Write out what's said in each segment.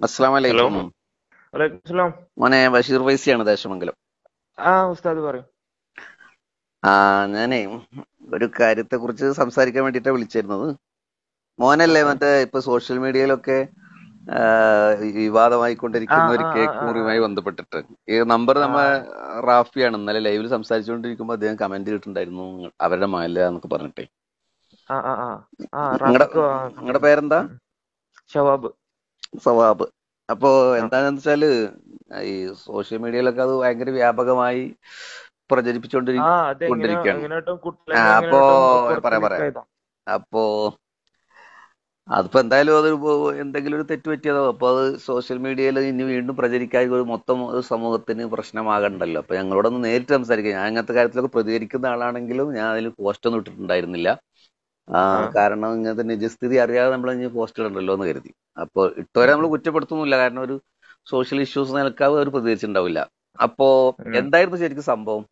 അസ്സാം ഹലോ വലൈക്കും വലൈക്കും സ്ലാം മോനെ ബഷീർ വൈസിയാണ് ദേശമംഗലം ആ ഉസ്താദ് പറയും ആ ഞാനേ ഒരു കാര്യത്തെ കുറിച്ച് സംസാരിക്കാൻ വേണ്ടിട്ടാ വിളിച്ചിരുന്നത് മോനല്ലേ ഓക്കെ മറ്റേ ഇപ്പൊ സോഷ്യൽ മീഡിയയിലൊക്കെ ആ, ഈ ആ വിവാദമായിക്കൊണ്ടിരിക്കുന്ന ഒരു ആ ആ കേക്ക് ആ മുറിയുമായി ആ ബന്ധപ്പെട്ടിട്ട് ഈ നമ്പർ ആ നമ്മളെ റാഫിയാണ് ഇന്നലെ ലൈവിൽ സംസാരിച്ചുകൊണ്ടിരിക്കുമ്പോൾ അദ്ദേഹം കമന്റ് ചെയ്തിട്ടുണ്ടായിരുന്നു അവരുടെ മകല്ല എന്നൊക്കെ പറഞ്ഞിട്ടേ ആ ആ ആ ആ നിങ്ങളുടെ റാഫിക്കോ ആ നിങ്ങളുടെ കണ്ടു പേരെന്താ ഉം. ഷവാബ് സവാബ് അപ്പോ ആ എന്താണെന്ന് വെച്ചാല് ഈ സോഷ്യൽ മീഡിയയിലൊക്കെ അത് ഭയങ്കര വ്യാപകമായി പ്രചരിപ്പിച്ചുകൊണ്ടിരി ആ അതെങ്ങനെ കൊണ്ടിരിക്കുകയാണ് എങ്ങനെയായിട്ടും ആ കുട്ടികളെന്നെ അപ്പോ എങ്ങനെയായിട്ടും പുറത്ത് പറയാം ലീക്ക് പറയാം ആയതാ അപ്പോ അതിപ്പോ എന്തായാലും അത് ഇപ്പോ എന്തെങ്കിലും ഒരു തെറ്റ് പറ്റിയതോ അപ്പൊ അത് സോഷ്യൽ മീഡിയയിൽ ഇനി വീണ്ടും പ്രചരിക്കാതെ ഒരു മൊത്തം ഒരു സമൂഹത്തിന് പ്രശ്നമാകണ്ടല്ലോ അപ്പൊ ഞങ്ങളോടൊന്ന് നേരിട്ട് സംസാരിക്കാം ഞാൻ അങ്ങനത്തെ കാര്യത്തിലൊക്കെ പ്രതികരിക്കുന്ന ആളാണെങ്കിലും ഞാൻ അതിൽ പോസ്റ്റ് ഒന്നും ഇട്ടിട്ടുണ്ടായിരുന്നില്ല ആ ആ കാരണം ഇങ്ങനത്തെ നിജസ്ഥിതി അറിയാതെ നമ്മൾ ഇനി പോസ്റ്റ് ഇടണ്ടല്ലോ എന്ന് കരുതി അപ്പൊ ഇട്ടവരെ ഉം നമ്മൾ ഉം കുറ്റപ്പെടുത്തുന്നില്ല കാരണം ഒരു സോഷ്യൽ ഇഷ്യൂസ് നിലക്കാവ് അവർ പ്രതികരിച്ചിട്ടുണ്ടാവില്ല അപ്പോ ഉം. എന്തായിരുന്നു ശരിക്കും സംഭവം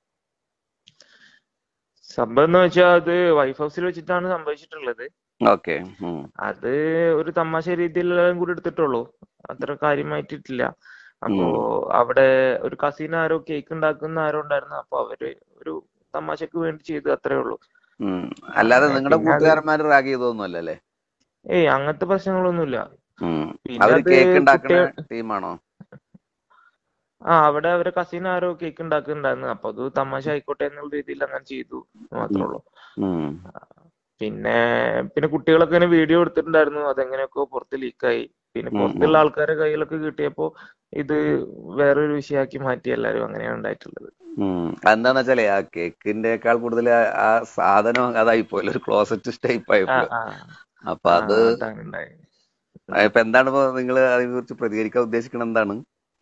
സംഭവം എന്ന് വെച്ചാൽ അത് വൈഫ് ഹൗസിൽ വെച്ചിട്ടാണ് സംഭവിച്ചിട്ടുള്ളത് ഓക്കെ അത് ഒരു തമാശ രീതിയിലെല്ലാം കൂടി എടുത്തിട്ടുള്ളൂ അത്ര കാര്യമായിട്ടില്ല അപ്പോ അവിടെ ഒരു കസിൻ ആരോ കേക്ക് ഉണ്ടാക്കുന്ന ആരോ ഉണ്ടായിരുന്നു അപ്പൊ അവര് ഒരു തമാശക്ക് വേണ്ടി ചെയ്തു അത്രേ ഉള്ളൂ അല്ലാതെ അങ്ങനെ നിങ്ങളുടെ പിന്നെ അത് കൂട്ടുകാരന്മാർ റാഗ് ചെയ്തൊന്നും അല്ലല്ലേ ഏയ് അങ്ങനത്തെ പ്രശ്നങ്ങളൊന്നുമില്ല ഉം. പിന്നെ അവര് അത് കേക്ക് ഉണ്ടാക്കുന്ന കുട്ടികൾ ടീമാണോ ആ അവിടെ അവരെ കസിൻ ആരോ കേക്ക് ഉണ്ടാക്കുന്നുണ്ടായിരുന്നു അപ്പൊ അത് തമാശ ആയിക്കോട്ടെ എന്നുള്ള രീതിയിൽ അങ്ങനെ ചെയ്തു മാത്രമേ ഉള്ളൂ ഉം. പിന്നെ പിന്നെ കുട്ടികളൊക്കെ ഇങ്ങനെ വീഡിയോ എടുത്തിട്ടുണ്ടായിരുന്നു അതെങ്ങനെയൊക്കെ പുറത്ത് ലീക്കായി പിന്നെ ഉം, പുറത്തുള്ള ഉം. ആൾക്കാരെ കയ്യിലൊക്കെ കിട്ടിയപ്പോ ഇത് വേറൊരു വിഷയമാക്കി മാറ്റി എല്ലാരും അങ്ങനെയാണ് ഉണ്ടായിട്ടുള്ളത് ഉം. അതെന്താന്ന് വെച്ചാലേ ആ കേക്കിന്റെക്കാൾ കൂടുതൽ ആ- ആ സാധനം അതായി പോയല്ലോ ഒരു ക്ലോസറ്റ് ടൈപ്പ് ആയി ആ പോയി ആ അപ്പൊ ആ അത് അതാണ് ഉണ്ടായത് ഇപ്പൊ എന്താണ് ഇപ്പൊ നിങ്ങൾ അതിനെ കുറിച്ച് പ്രതികരിക്കാൻ ഉദ്ദേശിക്കുന്നത് എന്താണ്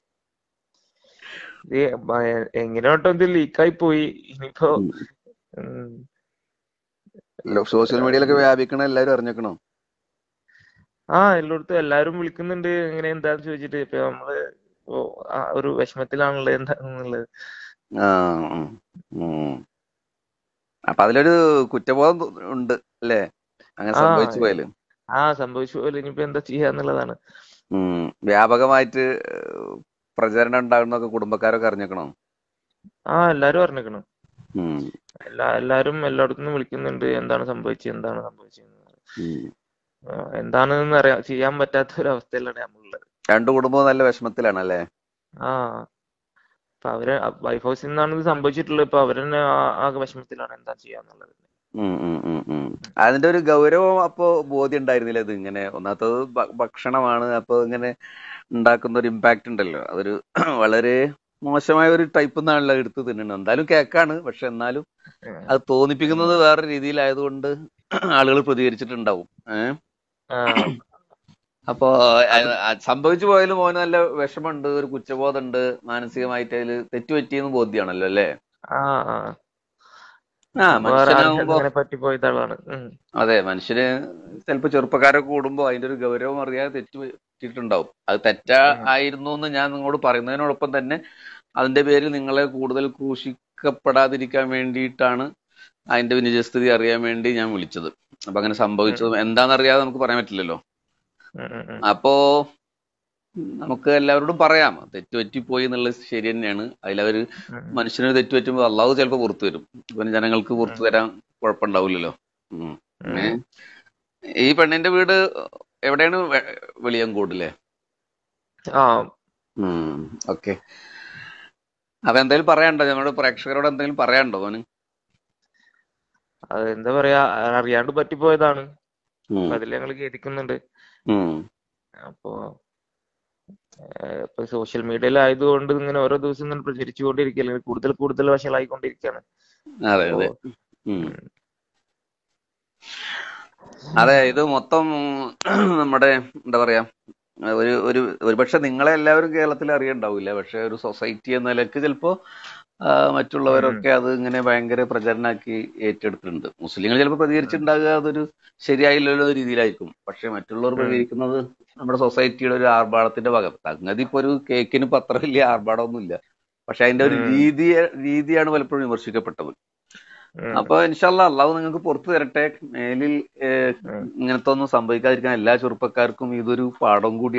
ഇത് ഭയ- എങ്ങനെയോട്ടോ ഇത് ലീക്കായി പോയി ഇനിയിപ്പോ ഉം. ഉം, സോഷ്യൽ മീഡിയയിലൊക്കെ വ്യാപിക്കണ എല്ലാവരും അറിഞ്ഞേക്കണോ ആ എല്ലായിടത്തും എല്ലാരും വിളിക്കുന്നുണ്ട് എങ്ങനെ എന്താന്ന് ചോദിച്ചിട്ട് ഇപ്പൊ നമ്മള് ഓ, ആ ഒരു വിഷമത്തിലാണുള്ളത് എന്താന്നുള്ളത് ആ ഉം. ഉം. അപ്പൊ അതിലൊരു കുറ്റബോധം തോ- ഉണ്ട് അല്ലേ അങ്ങനെ ആ സംഭവിച്ചു പോയാല് ആ സംഭവിച്ചു പോലെ ഇനിയിപ്പോ എന്താ ചെയ്യാന്നുള്ളതാണ് ഉം. വ്യാപകമായിട്ട് ഏഹ്, പ്രചരണം ഉണ്ടാകുന്നൊക്കെ കുടുംബക്കാരൊക്കെ അറിഞ്ഞേക്കണോ ആ എല്ലാരും അറിഞ്ഞിക്കണു ഉം. എല്ലാ എല്ലാരും എല്ലായിടത്തുനിന്നും വിളിക്കുന്നുണ്ട് എന്താണ് സംഭവിച്ചത് എന്താണ് സംഭവിച്ചത് ഉം. എന്താണെന്ന് അറിയാൻ ചെയ്യാൻ പറ്റാത്ത ഒരു അവസ്ഥയിലാണ് നമ്മളുള്ളത് രണ്ടു കുടുംബവും നല്ല വിഷമത്തിലാണ് അല്ലേ ആ അപ്പൊ അവര് വൈഫ് ഹൗസിൽ നിന്നാണ് ഇത് സംഭവിച്ചിട്ടുള്ളത് ഇപ്പൊ അവര് തന്നെ ആ- ആകെ വിഷമത്തിലാണ് എന്താ ചെയ്യാന്നുള്ളത് ഉം ഉം ഉം ഉം. അതിന്റെ ഒരു ഗൗരവം അപ്പോ ബോധ്യം ഉണ്ടായിരുന്നില്ല ഇത് ഇങ്ങനെ ഒന്നാമത്തത് ഭ- ഭക്ഷണമാണ് അപ്പൊ ഇങ്ങനെ ഉണ്ടാക്കുന്ന ഒരു ഇമ്പാക്ട് ഉണ്ടല്ലോ അതൊരു വളരെ മോശമായ ഒരു ടൈപ്പ് നിന്നാണല്ലോ എടുത്ത് തിന്നുന്നത് എന്തായാലും കേക്കാണ് പക്ഷെ എന്നാലും ഉം. അത് തോന്നിപ്പിക്കുന്നത് വേറെ രീതിയിലായതുകൊണ്ട് ആളുകൾ പ്രതികരിച്ചിട്ടുണ്ടാവും ഏഹ് ആ അപ്പോ അത് അഹ് അഹ് സംഭവിച്ചു പോയാലും മോന് നല്ല വിഷമമുണ്ട് ഒരു കുറ്റബോധമുണ്ട് മാനസികമായിട്ട് അതിൽ തെറ്റുപറ്റിയെന്ന് ബോധ്യമാണല്ലോ അല്ലേ ആ ആ ആ വേറെ ആരും മനുഷ്യനാകുമ്പോ ഇങ്ങനെ പറ്റിപ്പോയതാണ് ഉം. അതെ മനുഷ്യന് ചിലപ്പോ ചെറുപ്പക്കാരൊക്കെ കൂടുമ്പോ അതിന്റെ ഒരു ഗൗരവം അറിയാതെ തെറ്റ് പറ്റിയിട്ടുണ്ടാവും അത് തെറ്റാ ഉം. ആയിരുന്നു എന്ന് ഞാൻ നിങ്ങളോട് പറയുന്നതിനോടൊപ്പം തന്നെ അതിന്റെ പേരിൽ നിങ്ങളെ കൂടുതൽ ക്രൂശിക്കപ്പെടാതിരിക്കാൻ വേണ്ടിയിട്ടാണ് അതിന്റെ നിജസ്ഥിതി അറിയാൻ വേണ്ടി ഞാൻ വിളിച്ചത് അപ്പൊ അങ്ങനെ ഉം. സംഭവിച്ചത് എന്താണെന്നറിയാതെ നമുക്ക് പറയാൻ പറ്റില്ലല്ലോ ഉം. ഉം. ഉം. അപ്പോ നമുക്ക് എല്ലാവരോടും പറയാം തെറ്റ് പറ്റിപ്പോയി എന്നുള്ളത് ശരി തന്നെയാണ് അതിലവര് ഉം. മനുഷ്യന് തെറ്റ് പറ്റുമ്പോൾ അള്ളാഹു ചിലപ്പോൾ പുറത്തു വരും ഇപ്പം ജനങ്ങൾക്ക് പുറത്തു ഉം. വരാൻ കുഴപ്പമുണ്ടാവില്ലല്ലോ ഉം. ഏ? ഉം. ഈ പെണ്ണിന്റെ വീട് എവിടെയാണ് വെ- വെളിയങ്കോട്ടിലെ ആ ഓക്കെ അപ്പൊ എന്തെങ്കിലും പറയാനുണ്ടോ നമ്മുടെ പ്രേക്ഷകരോട് എന്തെങ്കിലും പറയാനുണ്ടോ അവന് അത് എന്താ പറയാ അറിയാണ്ട് പറ്റിപ്പോയതാണ് ഉം. അപ്പൊ അതിൽ ഞങ്ങൾ ഖേദിക്കുന്നുണ്ട് ഉം. അപ്പോ ഏഹ് ഇപ്പൊ സോഷ്യൽ മീഡിയയിലായതുകൊണ്ട് ഇങ്ങനെ ഓരോ ദിവസം ഇങ്ങനെ പ്രചരിച്ചുകൊണ്ടിരിക്കുകയല്ലേ കൂടുതൽ കൂടുതൽ വഷളായിക്കൊണ്ടിരിക്കുകയാണ് അതെ അപ്പോ അതെ ഉം. ഉം. അതെ ഇത് മൊത്തം നമ്മുടെ എന്താ പറയാ ഒരു ഒരു ഒരുപക്ഷെ നിങ്ങളെ എല്ലാവരും കേരളത്തിൽ അറിയണ്ടാവില്ല പക്ഷെ ഒരു സൊസൈറ്റി എന്ന നിലക്ക് ചിലപ്പോ ആ, ഉം. മറ്റുള്ളവരൊക്കെ അത് ഇങ്ങനെ ഭയങ്കര പ്രചരണമാക്കി ഏറ്റെടുത്തിട്ടുണ്ട് മുസ്ലിങ്ങൾ ചിലപ്പോൾ പ്രതികരിച്ചിട്ടുണ്ടാകുക അതൊരു ശരിയായില്ലല്ലോ എന്ന രീതിയിലായിരിക്കും പക്ഷെ മറ്റുള്ളവർ ഉം. പ്രതികരിക്കുന്നത് നമ്മുടെ സൊസൈറ്റിയുടെ ഒരു ആർഭാടത്തിന്റെ ഭാഗം സംഗതി ഇപ്പൊ ഒരു കേക്കിന് ഇപ്പൊ അത്ര വലിയ ആർഭാടമൊന്നുമില്ല പക്ഷെ അതിന്റെ ഒരു ഉം. രീതി രീതിയാണ് പലപ്പോഴും വിമർശിക്കപ്പെട്ടത് ഉം. അപ്പൊ ഇൻഷാല്ല അള്ളാഹു നിങ്ങൾക്ക് പുറത്തു തരട്ടെ മേലിൽ ഏഹ്, ഉം. ഇങ്ങനത്തെ ഒന്നും സംഭവിക്കാതിരിക്കാൻ എല്ലാ ചെറുപ്പക്കാർക്കും ഇതൊരു പാഠം കൂടിയാണ് ശരി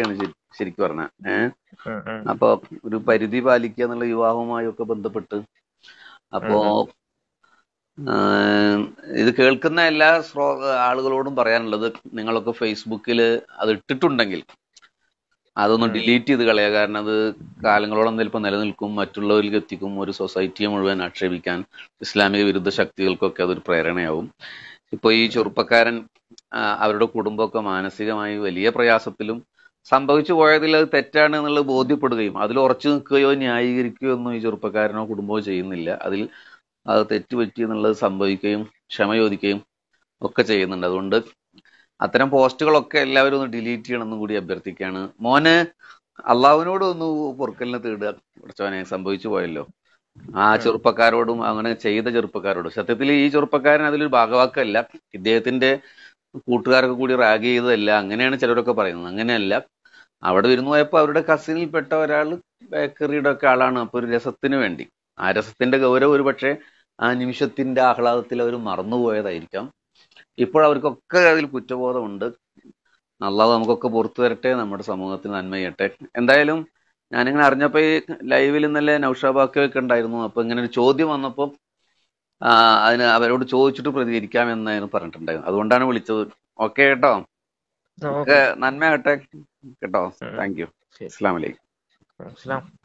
ശരിക്കും പറഞ്ഞ ഏഹ് ഉം, ഉം. അപ്പൊ ഒരു പരിധി പാലിക്കുക എന്നുള്ള വിവാഹവുമായി ഒക്കെ ബന്ധപ്പെട്ട് അപ്പോ ഉം, ആഹ് ഇത് കേൾക്കുന്ന എല്ലാ ശ്രോ ആളുകളോടും പറയാനുള്ളത് നിങ്ങളൊക്കെ ഫേസ്ബുക്കിൽ അത് ഇട്ടിട്ടുണ്ടെങ്കിൽ അതൊന്ന് ഉം. ഡിലീറ്റ് ചെയ്ത് കളയുക കാരണം അത് കാലങ്ങളോളം ചിലപ്പോൾ നിലനിൽക്കും മറ്റുള്ളവരിലേക്ക് എത്തിക്കും ഒരു സൊസൈറ്റിയെ മുഴുവൻ ആക്ഷേപിക്കാൻ ഇസ്ലാമിക വിരുദ്ധ ശക്തികൾക്കൊക്കെ അതൊരു പ്രേരണയാവും ഇപ്പൊ ഈ ചെറുപ്പക്കാരൻ ആ, അവരുടെ കുടുംബമൊക്കെ മാനസികമായി വലിയ പ്രയാസത്തിലും സംഭവിച്ചു പോയതിൽ അത് തെറ്റാണ് എന്നുള്ളത് ബോധ്യപ്പെടുകയും അതിൽ ഉറച്ചു നിൽക്കുകയോ ന്യായീകരിക്കുകയോ ഒന്നും ഈ ചെറുപ്പക്കാരനോ കുടുംബമോ ചെയ്യുന്നില്ല അതിൽ അത് തെറ്റുപറ്റി എന്നുള്ളത് സംഭവിക്കുകയും ക്ഷമ ചോദിക്കുകയും ഒക്കെ ചെയ്യുന്നുണ്ട് അതുകൊണ്ട് അത്തരം പോസ്റ്റുകളൊക്കെ എല്ലാവരും ഒന്ന് ഡിലീറ്റ് ചെയ്യണമെന്നും കൂടി അഭ്യർത്ഥിക്കുകയാണ് മോന് അള്ളാഹുവിനോട് ഒന്ന് പൊറുക്കലിനെ തേടുക കുറച്ചവനെ സംഭവിച്ചു പോയല്ലോ ആ ചെറുപ്പക്കാരോടും അങ്ങനെ ചെയ്ത ചെറുപ്പക്കാരോടും സത്യത്തിൽ ഈ ചെറുപ്പക്കാരൻ അതിലൊരു ഭാഗവാക്കല്ല ഇദ്ദേഹത്തിന്റെ കൂട്ടുകാരൊക്കെ കൂടി റാഗ് ചെയ്തതല്ല അങ്ങനെയാണ് ചിലരൊക്കെ പറയുന്നത് അങ്ങനെയല്ല അവിടെ വിരുന്ന് പോയപ്പോൾ അവരുടെ കസിനിൽപ്പെട്ട ഒരാൾ ബേക്കറിയുടെ ഒക്കെ ആളാണ് അപ്പൊ ഒരു രസത്തിന് വേണ്ടി ആ രസത്തിന്റെ ഗൗരവം ഒരു പക്ഷേ ആ നിമിഷത്തിന്റെ ആഹ്ലാദത്തിൽ അവർ മറന്നുപോയതായിരിക്കാം ഇപ്പോൾ അവർക്കൊക്കെ അതിൽ കുറ്റബോധമുണ്ട് അള്ളാഹ് നമുക്കൊക്കെ പുറത്തു വരട്ടെ നമ്മുടെ സമൂഹത്തിന് നന്മ ചെയ്യട്ടെ എന്തായാലും ഞാനിങ്ങനെ അറിഞ്ഞപ്പോ ഈ ലൈവിൽ ഇന്നലെ നൌഷാബാക്കൊക്കെ ഉണ്ടായിരുന്നു അപ്പൊ ഇങ്ങനെ ഒരു ചോദ്യം വന്നപ്പോ ആ, അതിന് അവരോട് ചോദിച്ചിട്ട് പ്രതികരിക്കാം എന്നായിരുന്നു പറഞ്ഞിട്ടുണ്ടായിരുന്നു അതുകൊണ്ടാണ് വിളിച്ചത് ഓക്കെ കേട്ടോ ഓക്കെ ഒക്കെ നന്മ ആകട്ടെ കേട്ടോ ഉം. താങ്ക് യു ശരി അസ്സാം വലൈക്കും അസ്സലാം